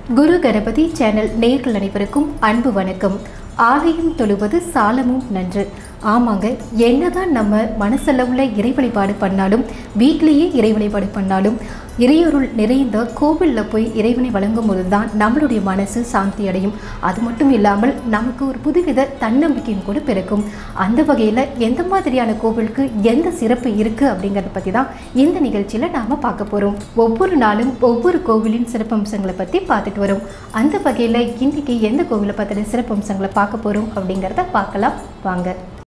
குரு Ganapathi channel நேர்கள் அனைவருக்கும் அன்பு வணக்கம் ஆலயம் தொழுவது சாலமும் நன்று ஆமாங்க என்னதான் நம்ம மனசளவுல இறை வழிபாடு பண்ணாலும் வீட்டிலேயே இறை வழிபாடு பண்ணாலும் இறையொருள் நிறைந்த கோவிலில் போய் இறைவனை வழங்கும் போது தான் நம்மளுடைய மனசு சாந்தி அடையும் அது மட்டும் இல்லாமல் நமக்கு ஒரு புதுவித தன்னம்பிக்கையும் கூட பிறக்கும் அந்த வகையில் எந்த மாதிரியான கோவிலுக்கு எந்த சிறப்பு இருக்குது அப்படிங்கிறத பற்றி தான் இந்த நிகழ்ச்சியில் நாம் பார்க்க போகிறோம் ஒவ்வொரு நாளும் ஒவ்வொரு கோவிலின் சிறப்பம்சங்களை பற்றி பார்த்துட்டு வரோம் அந்த வகையில் இன்றைக்கி எந்த கோவிலை பற்றின சிறப்பம்சங்களை பார்க்க போகிறோம் அப்படிங்கிறத பார்க்கலாம் வாங்க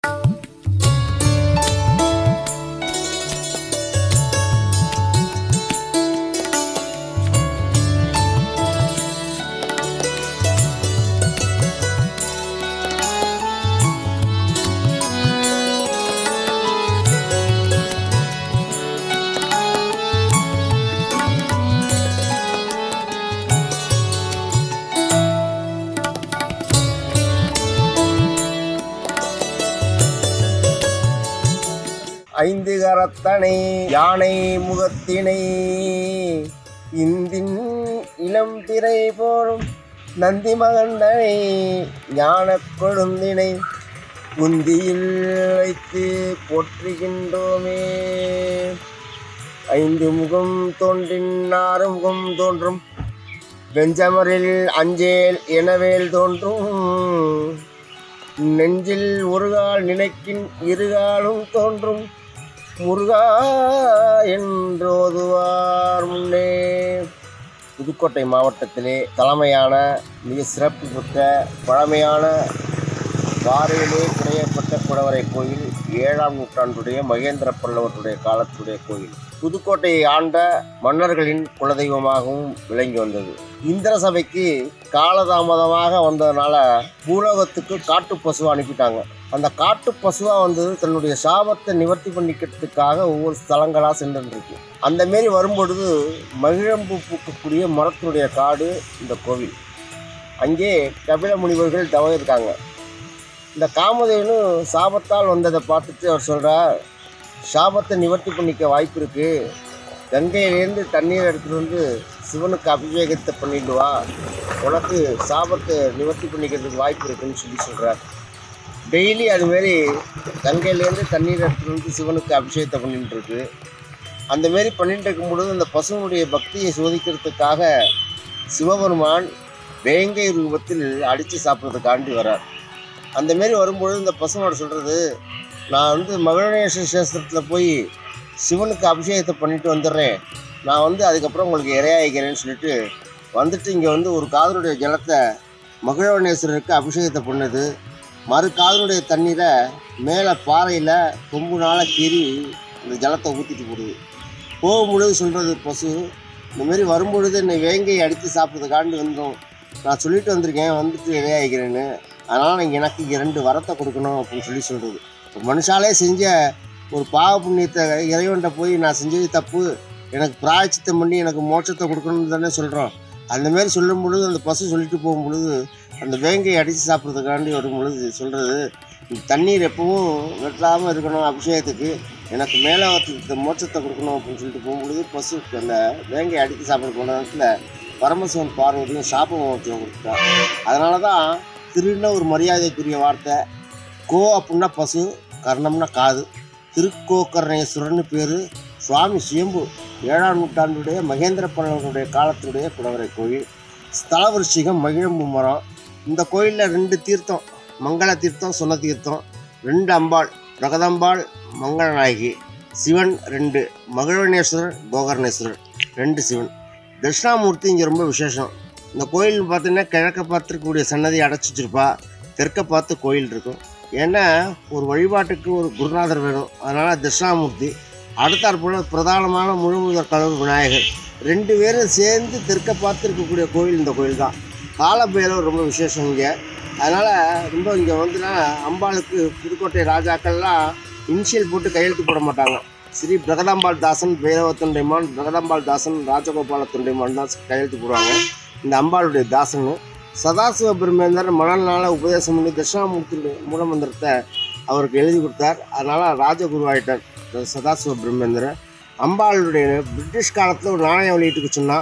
ஐந்து கரத்தனை யானை முகத்தினை இந்தின் இளம் திரை போலும் நந்தி மகண்டனை ஞான கொழுந்தினை குந்தியில் வைத்து போற்றுகின்றோமே ஐந்து முகம் தோன்றின் ஆறு முகம் தோன்றும் வெஞ்சமரில் அஞ்சேல் எனவேல் தோன்றும் நெஞ்சில் ஒருகால் நினைக்கின் இருகாலும் தோன்றும் முருகா என்றோதுவார் முன்னே புதுக்கோட்டை மாவட்டத்திலே தலைமையான மிக சிறப்பு பெற்ற பழமையான வாரையிலே குறையப்பட்ட குடவரை கோயில் ஏழாம் நூற்றாண்டுடைய மகேந்திர பல்லவருடைய காலத்துடைய கோயில் புதுக்கோட்டையை ஆண்ட மன்னர்களின் குலதெய்வமாகவும் விளங்கி வந்தது இந்திர சபைக்கு காலதாமதமாக வந்ததுனால பூலோகத்துக்கு காட்டு பசுவை அனுப்பிட்டாங்க அந்த காட்டு பசுவாக வந்தது தன்னுடைய சாபத்தை நிவர்த்தி பண்ணிக்கிறதுக்காக ஒவ்வொரு ஸ்தலங்களாக சென்றுருக்கு அந்த மாரி வரும்பொழுது மகிழம்பு பூக்கக்கூடிய மரத்தினுடைய காடு இந்த கோவில் அங்கே கபில முனிவர்கள் தவம் இருக்காங்க இந்த காமதேவனு சாபத்தால் வந்ததை பார்த்துட்டு அவர் சொல்கிறார் சாபத்தை நிவர்த்தி பண்ணிக்க வாய்ப்பு இருக்குது கங்கையிலேருந்து தண்ணீர் எடுத்துகிட்டு வந்து சிவனுக்கு அபிஷேகத்தை பண்ணிட்டு வா உனக்கு சாபத்தை நிவர்த்தி பண்ணிக்கிறதுக்கு வாய்ப்பு இருக்குன்னு சொல்லி சொல்கிறார் டெய்லி அதுமாரி கங்கையிலேருந்து தண்ணீர் எடுத்துகிட்டு வந்து சிவனுக்கு அபிஷேகத்தை பண்ணிட்டு இருக்கு அந்த மாரி பண்ணிட்டு இருக்கும் பொழுது அந்த பசுவனுடைய பக்தியை சோதிக்கிறதுக்காக சிவபெருமான் வேங்கை ரூபத்தில் அடித்து சாப்பிட்றதுக்காண்டி வரார் அந்த மாரி வரும்பொழுது இந்த பசுவோட சொல்கிறது நான் வந்து மகிழநேச சேஸ்திரத்தில் போய் சிவனுக்கு அபிஷேகத்தை பண்ணிட்டு வந்துடுறேன் நான் வந்து அதுக்கப்புறம் உங்களுக்கு இரையாகிறேன்னு சொல்லிட்டு வந்துட்டு இங்கே வந்து ஒரு காதலுடைய ஜலத்தை மகிழவனேஸ்வரருக்கு அபிஷேகத்தை பண்ணுது மறு காதலுடைய தண்ணீரை மேலே பாறையில் கொம்புனால கீறி அந்த ஜலத்தை ஊற்றிட்டு போடுது போகும்பொழுது சொல்கிறது பசு இந்தமாரி வரும்பொழுது என்னை வேங்கை அடித்து சாப்பிட்றதுக்காண்டி வந்தோம் நான் சொல்லிட்டு வந்திருக்கேன் வந்துட்டு இரையாகிறேன்னு அதனால் நீங்கள் எனக்கு இரண்டு வரத்தை கொடுக்கணும் அப்படின்னு சொல்லி சொல்கிறது ஒரு மனுஷாலே செஞ்ச ஒரு பாவ புண்ணியத்தை இறைவன்கிட்ட போய் நான் செஞ்சது தப்பு எனக்கு பிராயச்சித்தம் பண்ணி எனக்கு மோட்சத்தை கொடுக்கணும்னு தானே சொல்கிறோம் அந்த மாதிரி சொல்லும் பொழுது அந்த பசு சொல்லிட்டு போகும் பொழுது அந்த வேங்கையை அடித்து சாப்பிட்றதுக்காண்டி வரும் பொழுது சொல்கிறது தண்ணீர் எப்பவும் வெட்டாமல் இருக்கணும் அபிஷேகத்துக்கு எனக்கு மேலே இந்த மோட்சத்தை கொடுக்கணும் அப்படின்னு சொல்லிட்டு போகும்பொழுது பசு அந்த வேங்கையை அடித்து சாப்பிட போன இடத்துல பரமசிவன் பார்வதியும் சாப மோட்சம் கொடுத்தா அதனால தான் திருன்னா ஒரு மரியாதைக்குரிய வார்த்தை கோ அப்படின்னா பசு கர்ணம்னா காது திருக்கோக்கர்ணேஸ்வரர்னு பேர் சுவாமி சுயம்பு ஏழாம் நூற்றாண்டுடைய மகேந்திர பல்லவனுடைய காலத்துடைய குடவரை கோயில் ஸ்தல விருஷிகம் மகிழம்பு மரம் இந்த கோயிலில் ரெண்டு தீர்த்தம் மங்கள தீர்த்தம் சொன்ன தீர்த்தம் ரெண்டு அம்பாள் பிரகதம்பாள் மங்களநாயகி சிவன் ரெண்டு மகிழவனேஸ்வரர் கோகர்ணேஸ்வரர் ரெண்டு சிவன் தட்சிணாமூர்த்தி இங்கே ரொம்ப விசேஷம் இந்த கோயில் பார்த்தீங்கன்னா கிழக்க பார்த்துருக்கக்கூடிய சன்னதி அடைச்சி வச்சிருப்பா தெற்க பார்த்து கோயில் இருக்கும் ஏன்னா ஒரு வழிபாட்டுக்கு ஒரு குருநாதர் வேணும் அதனால் தட்சிணாமூர்த்தி அடுத்தாற்போல் பிரதானமான முழுமுதற் கடவுள் விநாயகர் ரெண்டு பேரும் சேர்ந்து தெற்க பார்த்து இருக்கக்கூடிய கோயில் இந்த கோயில் தான் காலபைரவர் ரொம்ப விசேஷம் இங்கே அதனால் ரொம்ப இங்கே வந்துன்னா அம்பாளுக்கு புதுக்கோட்டை ராஜாக்கள்லாம் இனிஷியல் போட்டு கையெழுத்து போட மாட்டாங்க ஸ்ரீ பிரகதாம்பாள் தாசன் பைரவ தொண்டைமான் பிரகதாம்பாள் தாசன் ராஜகோபால தொண்டைமான் தான் கையெழுத்து போடுவாங்க இந்த அம்பாளுடைய தாசன் சதாசிவ பிரம்மேந்தர் மணல்னால உபதேசம் பண்ணி தட்சிணாமூர்த்தி மூலமந்திரத்தை அவருக்கு எழுதி கொடுத்தார் அதனால் ராஜகுரு ஆயிட்டார் இந்த சதாசிவ பிரம்மேந்திரன் அம்பாளுடைய பிரிட்டிஷ் காலத்தில் ஒரு நாணயம் வெளியிட்டுக்கு சொன்னால்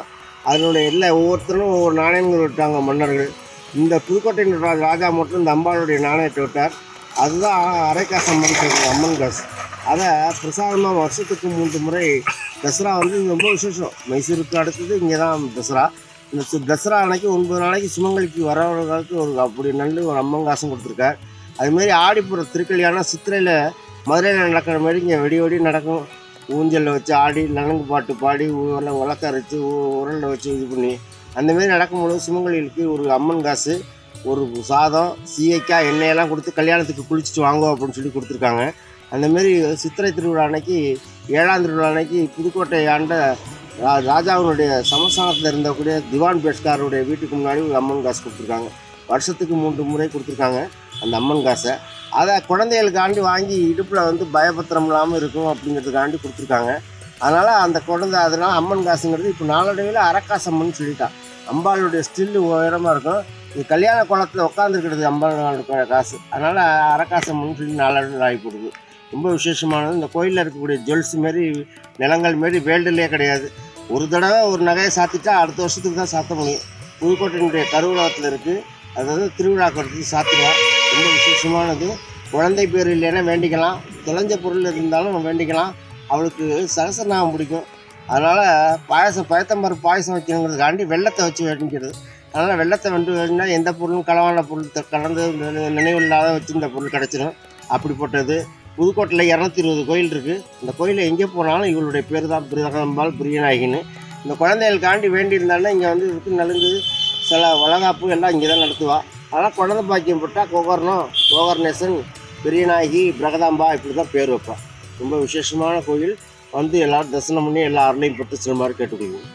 அதனுடைய எல்லா ஒவ்வொருத்தரும் ஒவ்வொரு நாணயங்கள் விட்டாங்க மன்னர்கள் இந்த புதுக்கோட்டையின் ரா- ராஜா மட்டும் இந்த அம்பாளுடைய நாணயத்தை விட்டார் அதுதான் அரைக்காசம்மன் சொல்கிறது அம்மன் காசு அதை பிரசாதமாக வருஷத்துக்கு மூன்று முறை தசரா வந்து இது ரொம்ப விசேஷம் மைசூருக்கு அடுத்தது இங்கே தான் தசரா இந்த சு- தசரா அன்னைக்கு ஒன்பது நாளைக்கு சுமங்கலிக்கு வரவர்களுக்கு ஒரு அப்படி நல்ல ஒரு அம்மன் காசும் கொடுத்துருக்கார் அதுமாரி ஆடிப்புற திருக்கல்யாணம் சித்திரையில் மதுரையில் நடக்கிற மாதிரி இங்கே வெடி வெடி நடக்கும் ஊஞ்சலில் வச்சு ஆடி நலங்கு பாட்டு பாடி ஊரில் உலக்கரைச்சி உரலில் வச்சு இது பண்ணி அந்தமாரி நடக்கும்பொழுது சுமங்கலிகளுக்கு ஒரு அம்மன் காசு ஒரு சாதம் சீயக்காய் எண்ணெயெல்லாம் கொடுத்து கல்யாணத்துக்கு குளிச்சுட்டு வாங்கோ அப்படின்னு சொல்லி கொடுத்துருக்காங்க அந்தமாரி சித்திரை திருவிழா அன்னைக்கு ஏழாம் திருவிழா அன்னைக்கு புதுக்கோட்டை ஆண்ட ரா- ராஜாவினுடைய சமஸ்தானத்தில் இருந்தக்கூடிய திவான் பேஷ்காருடைய வீட்டுக்கு முன்னாடி ஒரு அம்மன் காசு கொடுத்துருக்காங்க வருஷத்துக்கு மூன்று முறை கொடுத்துருக்காங்க அந்த அம்மன் காசை அதை குழந்தைகளுக்காண்டி வாங்கி இடுப்பில் வந்து பயபத்திரம் இல்லாமல் இருக்கும் அப்படிங்கிறதுக்காண்டி கொடுத்துருக்காங்க அதனால் அந்த குழந்தை அதனால் அம்மன் காசுங்கிறது இப்போ நாளடைவில் அரக்காசம்மன் சொல்லிட்டான் அம்பாளுடைய ஸ்டில்லு உயரமாக இருக்கும் இது கல்யாண குளத்தில் உட்காந்துருக்கிறது அம்பாளுடைய காசு அதனால் அரக்காசம்மன் சொல்லி நாளடைவில் ஆகி போடுது ரொம்ப விசேஷமானது இந்த கோயிலில் இருக்கக்கூடிய ஜுவல்ஸ் மாரி நிலங்கள் மாரி வேல்டுலேயே கிடையாது ஒரு தடவை ஒரு நகையை சாத்திட்டா அடுத்த வருஷத்துக்கு தான் சாத்த முடியும் புதுக்கோட்டையினுடைய கருவூலத்தில் இருக்குது அதாவது திருவிழா கொடுத்து சாத்திக்கலாம் ரொம்ப விசேஷமானது குழந்தை பேர் இல்லைன்னா வேண்டிக்கலாம் தொலைஞ்ச பொருள் இருந்தாலும் வேண்டிக்கலாம் அவளுக்கு சரசநாகம் பிடிக்கும் அதனால் பாயசம் பயத்தம்பருப்பு பாயசம் வைக்கணுங்கிறதுக்காண்டி வெள்ளத்தை வச்சு வேண்டிக்கிறது அதனால் வெள்ளத்தை வந்து வேணும்னா எந்த பொருளும் களவான பொருள் த- கலந்து நினை- நினைவில்லாத வச்சிருந்த பொருள் கிடச்சிரும் அப்படிப்பட்டது புதுக்கோட்டையில் இரநூத்தி இருபது கோயில் இருக்குது இந்த கோயிலில் எங்கே போனாலும் இவளுடைய பேர் தான் பிரியகம்பாள் பிரியநாயகின்னு இந்த குழந்தைகளுக்காண்டி வேண்டியிருந்தாலும் இங்கே வந்து இருக்கு நலுங்கு சில வளகாப்பு எல்லாம் இங்கே தான் நடத்துவா அதனால் குழந்தை பாக்கியம் போட்டால் கோகர்ணம் கோகர்ணேசன் பெரியநாயகி பிரகதாம்பா இப்படி தான் பேர் வைப்பா ரொம்ப விசேஷமான கோயில் வந்து எல்லாரும் தரிசனம் பண்ணி எல்லா அருளையும் பெற்று செல்லுமாறு கேட்டுக்கொள்வோம்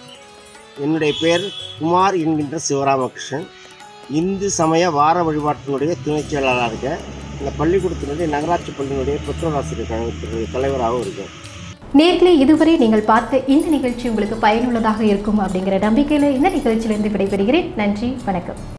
என்னுடைய பேர் குமார் என்கின்ற சிவராமகிருஷ்ணன் இந்து சமய வார வழிபாட்டினுடைய துணைச் செயலாளராக இருக்கேன் இந்த பள்ளிக்கூடத்தினுடைய நகராட்சி பள்ளியினுடைய பெற்றோர் ஆசிரியர் கழகத்தினுடைய தலைவராகவும் இருக்கேன் நேர்களே இதுவரை நீங்கள் பார்த்த இந்த நிகழ்ச்சி உங்களுக்கு பயனுள்ளதாக இருக்கும் அப்படிங்கிற நம்பிக்கையில் இந்த நிகழ்ச்சியிலிருந்து விடைபெறுகிறேன் நன்றி வணக்கம்